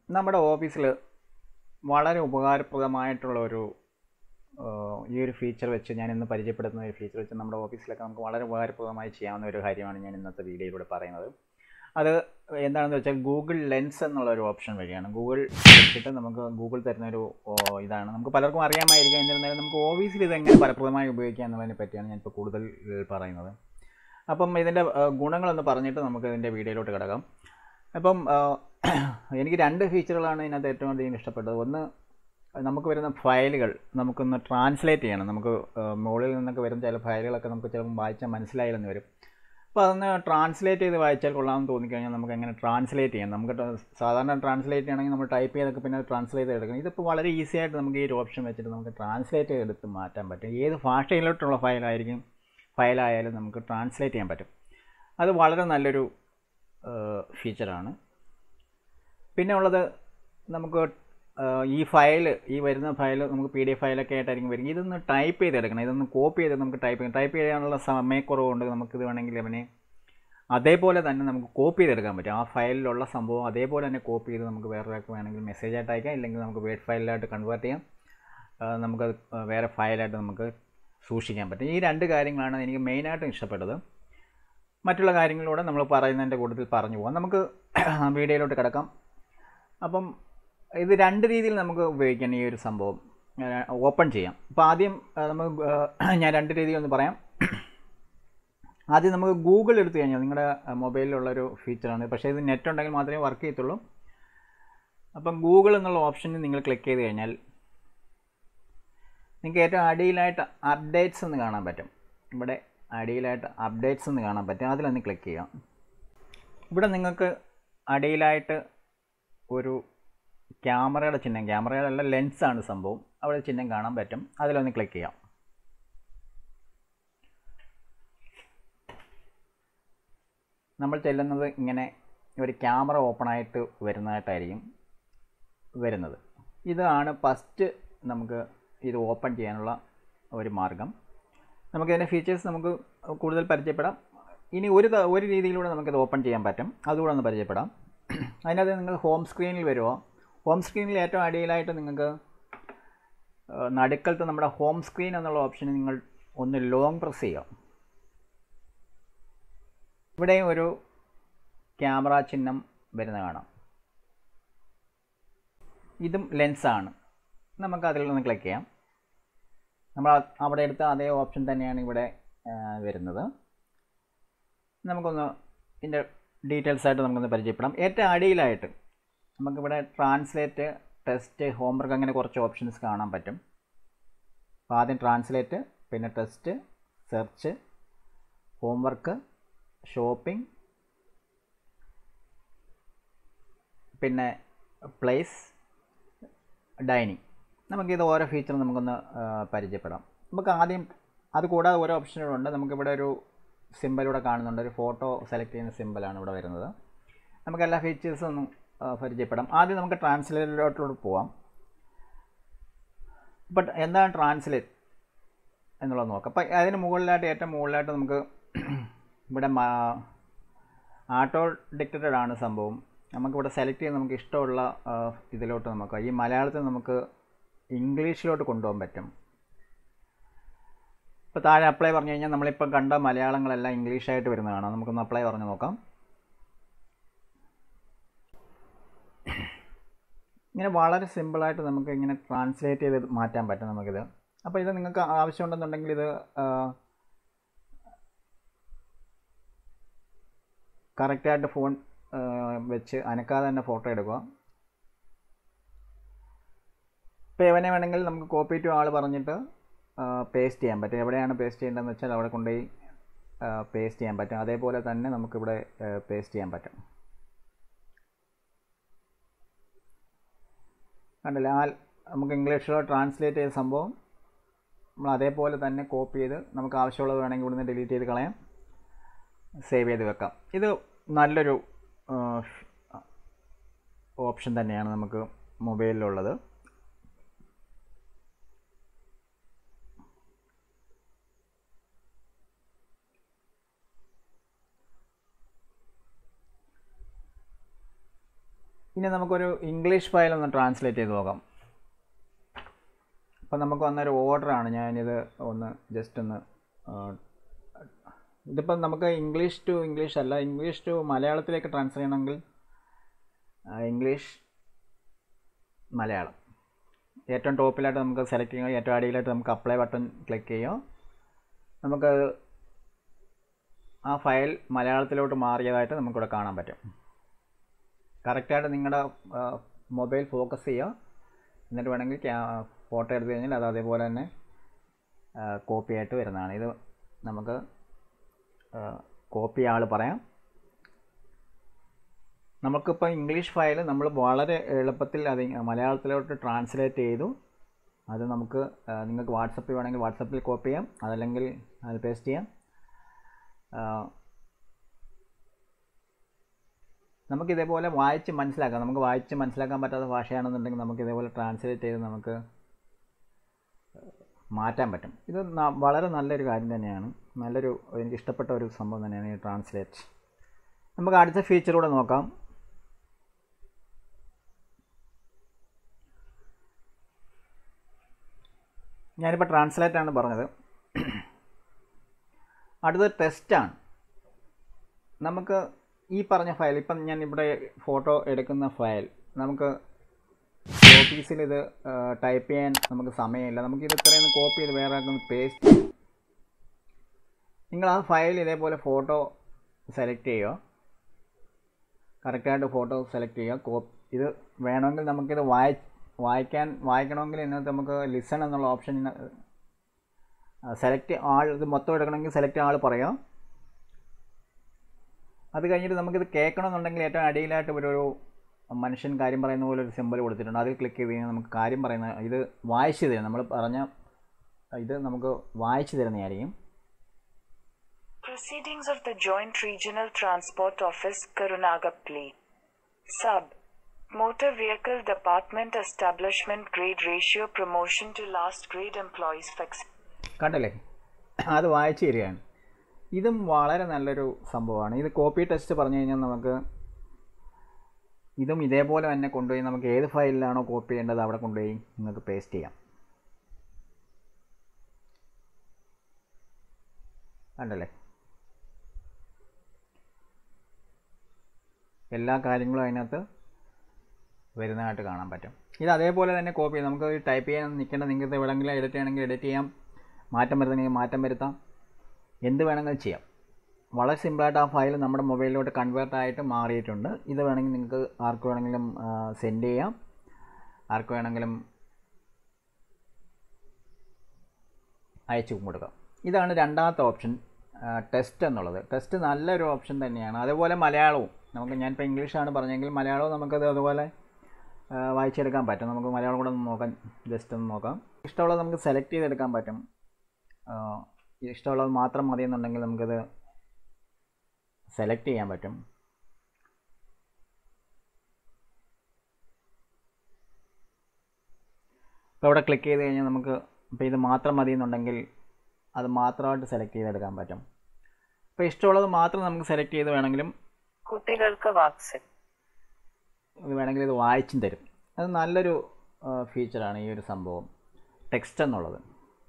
നമ്മുടെ ഓഫീസിൽ വളരെ ഉപകാരപ്രദമായിട്ടുള്ള ഒരു ഏഹ്, ഈ ഒരു ഫീച്ചർ വെച്ച് ഞാൻ ഇന്ന് പരിചയപ്പെടുത്തുന്ന ഒരു ഫീച്ചർ വെച്ച് നമ്മുടെ ഓഫീസിലൊക്കെ നമുക്ക് വളരെ ഉപകാരപ്രദമായി ചെയ്യാവുന്ന ഒരു കാര്യമാണ് ഞാൻ ഇന്നത്തെ വീഡിയോയിലൂടെ പറയുന്നത് അത് എന്താണെന്ന് വെച്ചാൽ ഗൂഗിൾ ലെൻസ് എന്നുള്ള ഒരു ഓപ്ഷൻ വഴിയാണ് ഗൂഗിൾ വെച്ചിട്ട് നമുക്ക് ഗൂഗിൾ തരുന്ന ഒരു ഓ, ഇതാണ് നമുക്ക് പലർക്കും അറിയാമായിരിക്കാം എന്നിരുന്നാലും നമുക്ക് ഓഫീസിൽ ഇത് എങ്ങനെ ഫലപ്രദമായി ഉപയോഗിക്കാം എന്നുള്ളതിനെ പറ്റിയാണ് ഞാനിപ്പോൾ കൂടുതൽ ഏഹ്, പറയുന്നത് അപ്പം ഇതിൻ്റെ ഏഹ്, ഗുണങ്ങളൊന്ന് പറഞ്ഞിട്ട് നമുക്ക് ഇതിൻ്റെ വീഡിയോയിലോട്ട് കിടക്കാം അപ്പം ഏഹ്, എനിക്ക് രണ്ട് ഫീച്ചറുകളാണ് ഇതിനകത്ത് ഏറ്റവും അധികം ഇഷ്ടപ്പെട്ടത് ഒന്ന് നമുക്ക് വരുന്ന ഫയലുകൾ നമുക്കൊന്ന് ട്രാൻസ്ലേറ്റ് ചെയ്യണം നമുക്ക് ഏഹ്, മുകളിൽ നിന്നൊക്കെ വരുന്ന ചില ഫയലുകളൊക്കെ നമുക്ക് ചിലപ്പോൾ വായിച്ചാൽ മനസ്സിലായില്ലെന്ന് വരും അപ്പോൾ അതൊന്ന് ട്രാൻസ്ലേറ്റ് ചെയ്ത് വായിച്ചാൽ കൊള്ളാമെന്ന് തോന്നിക്കഴിഞ്ഞാൽ നമുക്ക് എങ്ങനെ ട്രാൻസ്ലേറ്റ് ചെയ്യാം നമുക്ക് ట- സാധാരണ ട്രാൻസ്ലേറ്റ് ചെയ്യണമെങ്കിൽ നമ്മൾ ടൈപ്പ് ചെയ്തൊക്കെ പിന്നെ ട്രാൻസ്ലേറ്റ് ചെയ്തെടുക്കണം ഇതിപ്പോൾ വളരെ ഈസി ആയിട്ട് നമുക്ക് ഈ ഒരു ഓപ്ഷൻ വെച്ചിട്ട് നമുക്ക് ട്രാൻസ്ലേറ്റ് ചെയ്തെടുത്ത് മാറ്റാൻ പറ്റും ഏത് ഭാഷയിലോട്ടുള്ള ഫയലായിരിക്കും ഫയലായാലും നമുക്ക് ട്രാൻസ്ലേറ്റ് ചെയ്യാൻ പറ്റും അത് വളരെ നല്ലൊരു ഫീച്ചറാണ് പിന്നെ ഉള്ളത് നമുക്ക് ഏഹ്, ഈ ഫയൽ ഈ വരുന്ന ഫയൽ നമുക്ക് പി ഡി എഫ് ഫയലൊക്കെ ആയിട്ടായിരിക്കും വരും ഇതൊന്ന് ടൈപ്പ് ചെയ്തെടുക്കണം ഇതൊന്ന് കോപ്പി ചെയ്ത് നമുക്ക് ടൈപ്പ് ചെയ്യാം ടൈപ്പ് ചെയ്യാനുള്ള സമയക്കുറവുണ്ട് നമുക്കിത് വേണമെങ്കിൽ അവനെ അതേപോലെ തന്നെ നമുക്ക് കോപ്പി ചെയ്തെടുക്കാൻ പറ്റും ആ ഫയലിലുള്ള സംഭവം അതേപോലെ തന്നെ കോപ്പി ചെയ്ത് നമുക്ക് വേറൊരാൾക്ക് വേണമെങ്കിൽ മെസ്സേജ് ആയിട്ട് അയക്കാം ഇല്ലെങ്കിൽ നമുക്ക് വേഡ് ഫയലിലായിട്ട് കൺവേർട്ട് ചെയ്യാം ആ, നമുക്കത് വേറെ ഫയലായിട്ട് നമുക്ക് സൂക്ഷിക്കാൻ പറ്റും ഈ രണ്ട് കാര്യങ്ങളാണ് എനിക്ക് മെയിനായിട്ടും ഇഷ്ടപ്പെട്ടത് മറ്റുള്ള കാര്യങ്ങളിലൂടെ നമ്മൾ പറയുന്നതിൻ്റെ കൂട്ടത്തിൽ പറഞ്ഞു പോകാം നമുക്ക് വീഡിയോയിലോട്ട് കിടക്കാം അപ്പം ഇത് രണ്ട് രീതിയിൽ നമുക്ക് ഉപയോഗിക്കാം ഈ ഒരു സംഭവം ഓപ്പൺ ചെയ്യാം അപ്പോൾ ആദ്യം ആ, നമുക്ക് ആ, ഞാൻ രണ്ട് രീതിയിൽ ഒന്ന് പറയാം ആദ്യം നമുക്ക് ഗൂഗിൾ എടുത്തു കഴിഞ്ഞാൽ നിങ്ങളുടെ മൊബൈലിലുള്ളൊരു ഫീച്ചറാണ് പക്ഷേ ഇത് നെറ്റ് ഉണ്ടെങ്കിൽ മാത്രമേ വർക്ക് ചെയ്യത്തുള്ളൂ അപ്പം ഗൂഗിൾ എന്നുള്ള ഓപ്ഷനിൽ നിങ്ങൾ ക്ലിക്ക് ചെയ്ത് കഴിഞ്ഞാൽ നിങ്ങൾക്ക് ഏറ്റവും അടിയിലായിട്ട് അപ്ഡേറ്റ്സ് എന്ന് കാണാൻ പറ്റും ഇവിടെ അടിയിലായിട്ട് അപ്ഡേറ്റ്സ് എന്ന് കാണാൻ പറ്റും അതിലൊന്ന് ക്ലിക്ക് ചെയ്യാം ഇവിടെ നിങ്ങൾക്ക് അടിയിലായിട്ട് ഒരു ക്യാമറയുടെ ചിഹ്നം ക്യാമറയുടെ അല്ല ലെൻസാണ് സംഭവം അവിടെ ചിഹ്നം കാണാൻ പറ്റും അതിലൊന്ന് ക്ലിക്ക് ചെയ്യാം നമ്മൾ ചെല്ലുന്നത് ഇങ്ങനെ ഒരു ക്യാമറ ഓപ്പൺ ആയിട്ട് വരുന്നതായിട്ടായിരിക്കും വരുന്നത് ഇതാണ് ഫസ്റ്റ് നമുക്ക് ഇത് ഓപ്പൺ ചെയ്യാനുള്ള ഒരു മാർഗം നമുക്കിതിൻ്റെ ഫീച്ചേഴ്സ് നമുക്ക് കൂടുതൽ പരിചയപ്പെടാം ഇനി ഒരു ത- ഒരു രീതിയിലൂടെ നമുക്കിത് ഓപ്പൺ ചെയ്യാൻ പറ്റും അതുകൂടെ ഒന്ന് പരിചയപ്പെടാം അതിനകത്ത് നിങ്ങൾ ഹോം സ്ക്രീനിൽ വരുമോ ഹോം സ്ക്രീനിൽ ഏറ്റവും അടിയിലായിട്ട് നിങ്ങൾക്ക് ഏഹ്, നടുക്കലത്ത് നമ്മുടെ ഹോം സ്ക്രീൻ എന്നുള്ള ഓപ്ഷൻ നിങ്ങൾ ഒന്ന് ലോങ് പ്രസ് ചെയ്യാം ഇവിടെ ഒരു ക്യാമറ ചിഹ്നം വരുന്ന കാണാം ഇതും ലെൻസാണ് നമുക്ക് അതിൽ നിന്ന് ക്ലിക്ക് ചെയ്യാം നമ്മൾ അ- അവിടെ എടുത്ത അതേ ഓപ്ഷൻ തന്നെയാണ് ഇവിടെ ആ, വരുന്നത് നമുക്കൊന്ന് ഇതിൻ്റെ ഡീറ്റെയിൽസ് ആയിട്ട് നമുക്കൊന്ന് പരിചയപ്പെടാം ഏറ്റവും അടിയിലായിട്ട് നമുക്കിവിടെ ട്രാൻസ്ലേറ്റ് ടെസ്റ്റ് ഹോംവർക്ക് അങ്ങനെ കുറച്ച് ഓപ്ഷൻസ് കാണാൻ പറ്റും അപ്പോൾ ആദ്യം ട്രാൻസ്ലേറ്റ് പിന്നെ ടെസ്റ്റ് സെർച്ച് ഹോംവർക്ക് ഷോപ്പിംഗ് പിന്നെ പ്ലേസ് ഡൈനിങ് നമുക്കിത് ഓരോ ഫീച്ചറും നമുക്കൊന്ന് ആ, പരിചയപ്പെടാം നമുക്ക് ആദ്യം അത് കൂടാതെ ഓരോ ഓപ്ഷനുകളുണ്ട് നമുക്കിവിടെ ഒരു സിമ്പൽ ഇവിടെ കാണുന്നുണ്ട് ഒരു ഫോട്ടോ സെലക്ട് ചെയ്യുന്ന സിമ്പലാണ് ഇവിടെ വരുന്നത് നമുക്ക് എല്ലാ ഫീച്ചേഴ്സും ഒന്ന് ആ, പരിചയപ്പെടാം ആദ്യം നമുക്ക് ട്രാൻസ്ലേറ്ററിലോട്ട് പോവാം ബട്ട് എന്താണ് ട്രാൻസ്ലേറ്റ് എന്നുള്ളത് നോക്കാം അപ്പം അതിന് മുകളിലായിട്ട് ഏറ്റവും മുകളിലായിട്ട് നമുക്ക് ഇവിടെ ആട്ടോ ഡിക്റ്റഡ് ആണ് സംഭവം നമുക്കിവിടെ സെലക്ട് ചെയ്ത് നമുക്ക് ഇഷ്ടമുള്ള ആ, ഇതിലോട്ട് നമുക്ക് ഈ മലയാളത്തിൽ നമുക്ക് ഇംഗ്ലീഷിലോട്ട് കൊണ്ടുപോകാൻ പറ്റും ഇപ്പോൾ താഴെ അപ്ലൈ പറഞ്ഞു കഴിഞ്ഞാൽ നമ്മളിപ്പോൾ കണ്ട മലയാളങ്ങളെല്ലാം ഇംഗ്ലീഷായിട്ട് വരുന്നതാണ് നമുക്കൊന്ന് അപ്ലൈ പറഞ്ഞു നോക്കാം ഇങ്ങനെ വളരെ സിമ്പിളായിട്ട് നമുക്ക് ഇങ്ങനെ ട്രാൻസ്ലേറ്റ് ചെയ്ത് മാറ്റാൻ പറ്റും നമുക്കിത് അപ്പോൾ ഇത് നിങ്ങൾക്ക് ആവശ്യമുണ്ടെന്നുണ്ടെങ്കിൽ ഇത് കറക്റ്റായിട്ട് ഫോൺ വെച്ച് അനക്കാതെ തന്നെ ഫോട്ടോ എടുക്കുക ഇപ്പോൾ എവനെ വേണമെങ്കിൽ നമുക്ക് കോപ്പി ടു ആൾ പറഞ്ഞിട്ട് പേസ്റ്റ് ചെയ്യാൻ പറ്റും എവിടെയാണ് പേസ്റ്റ് ചെയ്യേണ്ടതെന്ന് വെച്ചാൽ അവിടെ കൊണ്ടുപോയി പേസ്റ്റ് ചെയ്യാൻ പറ്റും അതേപോലെ തന്നെ നമുക്കിവിടെ പേസ്റ്റ് ചെയ്യാൻ പറ്റും കണ്ടില്ല ആ നമുക്ക് ഇംഗ്ലീഷിലോ ട്രാൻസ്ലേറ്റ് ചെയ്ത സംഭവം നമ്മൾ അതേപോലെ തന്നെ കോപ്പി ചെയ്ത് നമുക്ക് ആവശ്യമുള്ളത് വേണമെങ്കിൽ ഇവിടുന്ന് ഡിലീറ്റ് ചെയ്ത് കളയാം സേവ് ചെയ്ത് വെക്കാം ഇത് നല്ലൊരു ഓപ്ഷൻ തന്നെയാണ് നമുക്ക് മൊബൈലിലുള്ളത് ഇനി നമുക്കൊരു ഇംഗ്ലീഷ് ഫയൽ ഒന്ന് ട്രാൻസ്ലേറ്റ് ചെയ്ത് നോക്കാം അപ്പം നമുക്ക് വന്നൊരു ഓർഡറാണ് ഞാനിത് ഒന്ന് ജസ്റ്റ് ഒന്ന് ഇതിപ്പം നമുക്ക് ഇംഗ്ലീഷ് ടു ഇംഗ്ലീഷ് അല്ല ഇംഗ്ലീഷ് ടു മലയാളത്തിലേക്ക് ട്രാൻസ്ഫർ ചെയ്യണമെങ്കിൽ ഇംഗ്ലീഷ് മലയാളം ഏറ്റവും ടോപ്പിലായിട്ട് നമുക്ക് സെലക്ട് ചെയ്യാം ഏറ്റവും അടിയിലായിട്ട് നമുക്ക് അപ്ലൈ ബട്ടൺ ക്ലിക്ക് ചെയ്യാം നമുക്ക് ആ ഫയൽ മലയാളത്തിലോട്ട് മാറിയതായിട്ട് നമുക്കിവിടെ കാണാൻ പറ്റും കറക്റ്റായിട്ട് നിങ്ങളുടെ മൊബൈൽ ഫോക്കസ് ചെയ്യുക എന്നിട്ട് വേണമെങ്കിൽ ഫോട്ടോ എടുത്തു കഴിഞ്ഞാൽ അത് അതേപോലെ തന്നെ കോപ്പി ആയിട്ട് വരുന്നതാണ് ഇത് നമുക്ക് കോപ്പി ആൾ പറയാം നമുക്കിപ്പോൾ ഇംഗ്ലീഷ് ഫയൽ നമ്മൾ വളരെ എളുപ്പത്തിൽ അത് മലയാളത്തിലോട്ട് ട്രാൻസ്ലേറ്റ് ചെയ്തു അത് നമുക്ക് നിങ്ങൾക്ക് വാട്സപ്പിൽ വേണമെങ്കിൽ വാട്സപ്പിൽ കോപ്പി ചെയ്യാം അതല്ലെങ്കിൽ അത് പേസ്റ്റ് ചെയ്യാം നമുക്ക് ഇതേപോലെ വായിച്ച് മനസ്സിലാക്കാം നമുക്ക് വായിച്ച് മനസ്സിലാക്കാൻ പറ്റാത്ത ഭാഷയാണെന്നുണ്ടെങ്കിൽ നമുക്ക് ഇതേപോലെ ട്രാൻസ്ലേറ്റ് ചെയ്ത് നമുക്ക് മാറ്റാൻ പറ്റും ഇത് വളരെ നല്ലൊരു കാര്യം തന്നെയാണ് നല്ലൊരു എനിക്ക് ഇഷ്ടപ്പെട്ട ഒരു സംഭവം തന്നെയാണ് ഈ ട്രാൻസ്ലേറ്റ് നമുക്ക് അടുത്ത ഫീച്ചറൂടെ നോക്കാം ഞാനിപ്പോൾ ട്രാൻസ്ലേറ്റ് ആണ് പറഞ്ഞത് അടുത്തത് ടെസ്റ്റാണ് നമുക്ക് ഈ പറഞ്ഞ ഫയൽ ഇപ്പം ഞാൻ ഇവിടെ ഫോട്ടോ എടുക്കുന്ന ഫയൽ നമുക്ക് ഓഫീസിൽ ഇത് ടൈപ്പ് ചെയ്യാൻ നമുക്ക് സമയമില്ല നമുക്ക് ഇത് ഇത്രയും കോപ്പി ചെയ്ത് വേറെ ആക്കുന്ന പേസ്റ്റ് നിങ്ങൾ ആ ഫയൽ ഇതേപോലെ ഫോട്ടോ സെലക്ട് ചെയ്യുക കറക്റ്റായിട്ട് ഫോട്ടോ സെലക്ട് ചെയ്യുക കോപ്പി ഇത് വേണമെങ്കിൽ നമുക്കിത് വായി വായിക്കാൻ വായിക്കണമെങ്കിൽ ഇതിനകത്ത് നമുക്ക് ലിസൺ എന്നുള്ള ഓപ്ഷൻ സെലക്ട് ആൾ ഇത് മൊത്തം എടുക്കണമെങ്കിൽ സെലക്ട് ആൾ പറയാം അത് കഴിഞ്ഞിട്ട് നമുക്കിത് കേൾക്കണമെന്നുണ്ടെങ്കിൽ ഏറ്റവും അടിയിലായിട്ട് ഒരു മനുഷ്യൻ കാര്യം പറയുന്ന പോലെ ഒരു സിമ്പിൾ കൊടുത്തിട്ടുണ്ട് അതിൽ ക്ലിക്ക് ചെയ്ത് കഴിഞ്ഞാൽ നമുക്ക് കാര്യം പറയുന്ന ഇത് വായിച്ചു തരും നമ്മൾ പറഞ്ഞ ഇത് നമുക്ക് വായിച്ചു തരുന്നതായിരിക്കും Proceedings of the Joint Regional Transport Office, Karunagapalli. Sub. Motor Vehicle Department Establishment Grade Ratio Promotion to Last Grade Employees Fix. കണ്ടല്ലേ അത് വായിച്ചു തരികയാണ് ഇതും വളരെ നല്ലൊരു സംഭവമാണ് ഇത് കോപ്പി ടെസ്റ്റ് പറഞ്ഞു കഴിഞ്ഞാൽ നമുക്ക് ഇതും ഇതേപോലെ തന്നെ കൊണ്ടുപോയി നമുക്ക് ഏത് ഫയലിലാണോ കോപ്പി ചെയ്യേണ്ടത് അവിടെ കൊണ്ടുപോയി നിങ്ങൾക്ക് പേസ്റ്റ് ചെയ്യാം കണ്ടല്ലേ എല്ലാ കാര്യങ്ങളും അതിനകത്ത് വരുന്നതായിട്ട് കാണാൻ പറ്റും ഇത് അതേപോലെ തന്നെ കോപ്പി നമുക്ക് ടൈപ്പ് ചെയ്യാൻ നിൽക്കേണ്ട നിങ്ങൾക്ക് എവിടെയെങ്കിലും എഡിറ്റ് ചെയ്യണമെങ്കിൽ എഡിറ്റ് ചെയ്യാം മാറ്റം വരുത്തണമെങ്കിൽ മാറ്റം വരുത്താം എന്ത് വേണമെങ്കിലും ചെയ്യാം വളരെ സിമ്പിളായിട്ട് ആ ഫയൽ നമ്മുടെ മൊബൈലിലോട്ട് കൺവേർട്ട് ആയിട്ട് മാറിയിട്ടുണ്ട് ഇത് വേണമെങ്കിൽ നിങ്ങൾക്ക് ആർക്ക് വേണമെങ്കിലും സെൻഡ് ചെയ്യാം ആർക്ക് വേണമെങ്കിലും അയച്ചു കൊടുക്കാം ഇതാണ് രണ്ടാമത്തെ ഓപ്ഷൻ ടെസ്റ്റ് എന്നുള്ളത് ടെസ്റ്റ് നല്ലൊരു ഓപ്ഷൻ തന്നെയാണ് അതുപോലെ മലയാളവും നമുക്ക് ഞാനിപ്പോൾ ഇംഗ്ലീഷാണ് പറഞ്ഞെങ്കിൽ മലയാളവും നമുക്കത് അതുപോലെ വായിച്ചെടുക്കാൻ പറ്റും നമുക്ക് മലയാളം കൂടെ ഒന്ന് നോക്കാം ജസ്റ്റ് ഒന്ന് നോക്കാം ഇഷ്ടമുള്ളത് നമുക്ക് സെലക്ട് ചെയ്തെടുക്കാൻ പറ്റും ഇഷ്ടമുള്ളത് മാത്രം മതി എന്നുണ്ടെങ്കിൽ നമുക്കത് സെലക്ട് ചെയ്യാൻ പറ്റും ഇപ്പോൾ ഇവിടെ ക്ലിക്ക് ചെയ്ത് കഴിഞ്ഞാൽ നമുക്ക് ഇപ്പോൾ ഇത് മാത്രം മതി എന്നുണ്ടെങ്കിൽ അത് മാത്രമായിട്ട് സെലക്ട് ചെയ്തെടുക്കാൻ പറ്റും ഇപ്പോൾ ഇഷ്ടമുള്ളത് മാത്രം നമുക്ക് സെലക്ട് ചെയ്ത് വേണമെങ്കിലും കുട്ടികൾക്ക് വാക്സിൻ ഇത് വേണമെങ്കിൽ ഇത് വായിച്ചും തരും അത് നല്ലൊരു ഫീച്ചറാണ് ഈ ഒരു സംഭവം ടെക്സ്റ്റ് എന്നുള്ളത്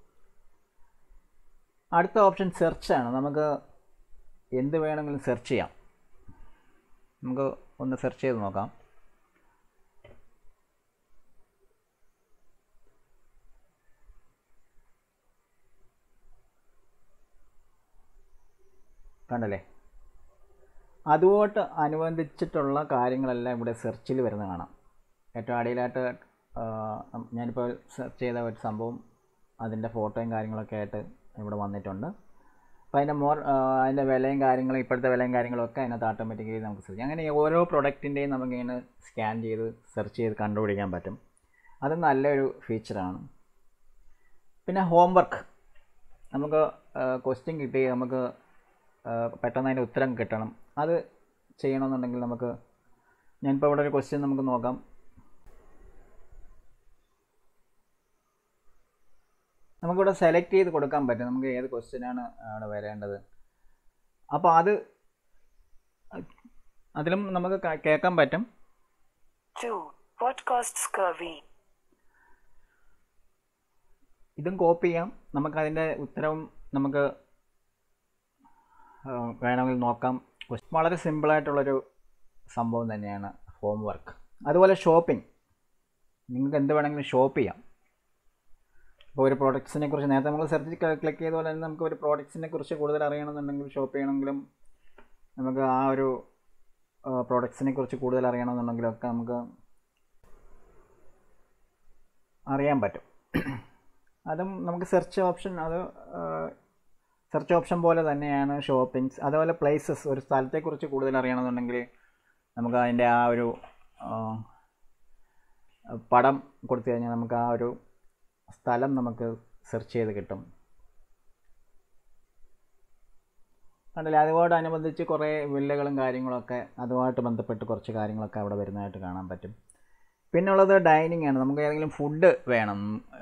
അടുത്ത ഓപ്ഷൻ സെർച്ചാണ് നമുക്ക് എന്ത് വേണമെങ്കിലും സെർച്ച് ചെയ്യാം നമുക്ക് ഒന്ന് സെർച്ച് ചെയ്ത് നോക്കാം കണ്ടല്ലേ അതുമായിട്ട് അനുബന്ധിച്ചിട്ടുള്ള കാര്യങ്ങളെല്ലാം ഇവിടെ സെർച്ചിൽ വരുന്ന കാണാം ഏറ്റവും അടിയിലായിട്ട് ഞാനിപ്പോൾ സെർച്ച് ചെയ്ത ഒരു സംഭവം അതിൻ്റെ ഫോട്ടോയും കാര്യങ്ങളൊക്കെ ആയിട്ട് ഇവിടെ വന്നിട്ടുണ്ട് അപ്പോൾ അതിൻ്റെ മോർ അതിൻ്റെ വിലയും കാര്യങ്ങളും ഇപ്പോഴത്തെ വിലയും കാര്യങ്ങളൊക്കെ അതിനകത്ത് ഓട്ടോമാറ്റിക്കലി നമുക്ക് സെർച്ച് അങ്ങനെ ഓരോ പ്രൊഡക്റ്റിൻ്റെയും നമുക്കിങ്ങനെ സ്കാൻ ചെയ്ത് സെർച്ച് ചെയ്ത് കണ്ടുപിടിക്കാൻ പറ്റും അത് നല്ലൊരു ഫീച്ചറാണ് പിന്നെ ഹോംവർക്ക് നമുക്ക് ക്വസ്റ്റ്യൻ കിട്ടി നമുക്ക് പെട്ടെന്ന് അതിൻ്റെ ഉത്തരം കിട്ടണം അത് ചെയ്യണമെന്നുണ്ടെങ്കിൽ നമുക്ക് ഞാനിപ്പോൾ ഇവിടെ ഒരു ക്വസ്റ്റ്യൻ നമുക്ക് നോക്കാം നമുക്കിവിടെ സെലക്ട് ചെയ്ത് കൊടുക്കാൻ പറ്റും നമുക്ക് ഏത് ക്വസ്റ്റ്യനാണ് അവിടെ വരേണ്ടത് അപ്പോൾ അത് അതിലും നമുക്ക് കേൾക്കാൻ പറ്റും 2. What causes scurvy? ഇതും കോപ്പി ചെയ്യാം നമുക്കതിൻ്റെ ഉത്തരവും നമുക്ക് ആ, വേണമെങ്കിൽ നോക്കാം വളരെ സിമ്പിളായിട്ടുള്ളൊരു സംഭവം തന്നെയാണ് ഹോം വർക്ക് അതുപോലെ ഷോപ്പിംഗ് നിങ്ങൾക്ക് എന്ത് വേണമെങ്കിലും ഷോപ്പ് ചെയ്യാം ഇപ്പോൾ ഒരു പ്രോഡക്ട്സിനെ കുറിച്ച് നേരത്തെ നമ്മൾ സെർച്ച് ക്ലിക്ക് ചെയ്ത പോലെ തന്നെ നമുക്ക് ഒരു പ്രോഡക്ട്സിനെ കുറിച്ച് കൂടുതൽ അറിയണമെന്നുണ്ടെങ്കിൽ ഷോപ്പ് ചെയ്യണമെങ്കിലും നമുക്ക് ആ ഒരു പ്രോഡക്ട്സിനെ കുറിച്ച് കൂടുതൽ അറിയണമെന്നുണ്ടെങ്കിലൊക്കെ നമുക്ക് അറിയാൻ പറ്റും അതും നമുക്ക് സെർച്ച് ഓപ്ഷൻ അത് സെർച്ച് ഓപ്ഷൻ പോലെ തന്നെയാണ് ഷോപ്പിംഗ്സ് അതുപോലെ പ്ലേസസ് ഒരു സ്ഥലത്തെക്കുറിച്ച് കൂടുതൽ അറിയണമെന്നുണ്ടെങ്കിൽ നമുക്ക് അതിൻ്റെ ആ ഒരു ആ, പടം കൊടുത്തു കഴിഞ്ഞാൽ നമുക്ക് ആ ഒരു സ്ഥലം നമുക്ക് സെർച്ച് ചെയ്ത് കിട്ടും കണ്ടില്ലേ അതുമായിട്ടനുബന്ധിച്ച് കുറേ വില്ലകളും കാര്യങ്ങളൊക്കെ അതുമായിട്ട് ബന്ധപ്പെട്ട് കുറച്ച് കാര്യങ്ങളൊക്കെ അവിടെ വരുന്നതായിട്ട് കാണാൻ പറ്റും പിന്നെ ഉള്ളത് ഡൈനിങ് ആണ് നമുക്ക് ഏതെങ്കിലും ഫുഡ് വേണം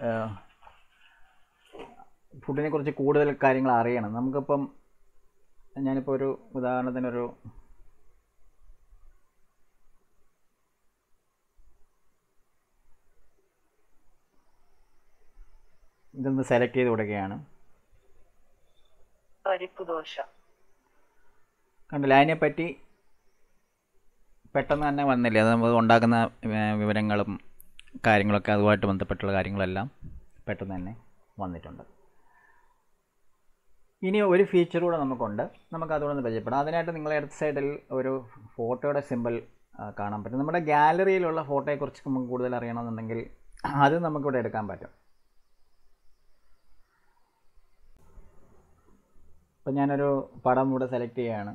ഫുഡിനെ കുറിച്ച് കൂടുതൽ കാര്യങ്ങൾ അറിയണം നമുക്കിപ്പം ഞാനിപ്പോൾ ഒരു ഉദാഹരണത്തിനൊരു ഇതൊന്ന് സെലക്ട് ചെയ്ത് കൊടുക്കുകയാണ് പരിപ്പുദോശ കണ്ടില്ല അതിനെപ്പറ്റി പെട്ടെന്ന് തന്നെ വന്നില്ലേ അത് നമ്മൾ ഉണ്ടാക്കുന്ന ഏർ, വിവരങ്ങളും കാര്യങ്ങളൊക്കെ അതുമായിട്ട് ബന്ധപ്പെട്ടുള്ള കാര്യങ്ങളെല്ലാം പെട്ടെന്ന് തന്നെ വന്നിട്ടുണ്ട് ഇനി ഒരു ഫീച്ചർ കൂടെ നമുക്കുണ്ട് നമുക്ക് അതുകൂടെ ഒന്ന് പരിചയപ്പെടാം അതിനായിട്ട് നിങ്ങളെ അടുത്ത സൈഡിൽ ഒരു ഫോട്ടോയുടെ സിമ്പിൾ കാണാൻ പറ്റും നമ്മുടെ ഗാലറിയിലുള്ള ഫോട്ടോയെക്കുറിച്ച് നമുക്ക് കൂടുതൽ അറിയണമെന്നുണ്ടെങ്കിൽ അത് നമുക്കിവിടെ എടുക്കാൻ പറ്റും അപ്പം ഞാനൊരു പടം ഇവിടെ സെലക്ട് ചെയ്യുകയാണ്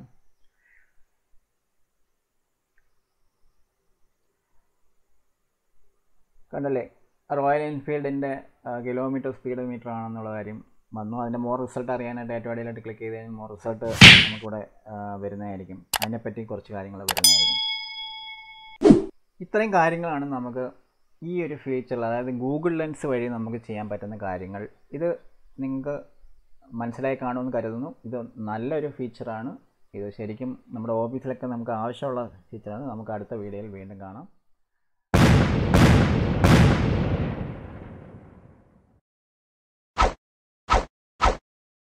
കണ്ടല്ലേ റോയൽ എൻഫീൽഡിൻ്റെ കിലോമീറ്റർ സ്പീഡ് മീറ്റർ ആണെന്നുള്ള കാര്യം വന്നു അതിൻ്റെ മോർ റിസൾട്ട് അറിയാനായിട്ട് ഏറ്റവും അടിയിലായിട്ട് ക്ലിക്ക് ചെയ്ത് കഴിഞ്ഞാൽ മോർ റിസൾട്ട് നമുക്കിവിടെ ആ, വരുന്നതായിരിക്കും അതിനെപ്പറ്റി കുറച്ച് കാര്യങ്ങൾ വരുന്നതായിരിക്കും ഇത്രയും കാര്യങ്ങളാണ് നമുക്ക് ഈ ഒരു ഫീച്ചറിൽ അതായത് ഗൂഗിൾ ലെൻസ് വഴി നമുക്ക് ചെയ്യാൻ പറ്റുന്ന കാര്യങ്ങൾ ഇത് നിങ്ങൾക്ക് മനസ്സിലായി കാണുമെന്ന് കരുതുന്നു ഇത് നല്ലൊരു ഫീച്ചറാണ് ഇത് ശരിക്കും നമ്മുടെ ഓഫീസിലൊക്കെ നമുക്ക് ആവശ്യമുള്ള ഫീച്ചറാണ് നമുക്ക് അടുത്ത വീഡിയോയിൽ വീണ്ടും കാണാം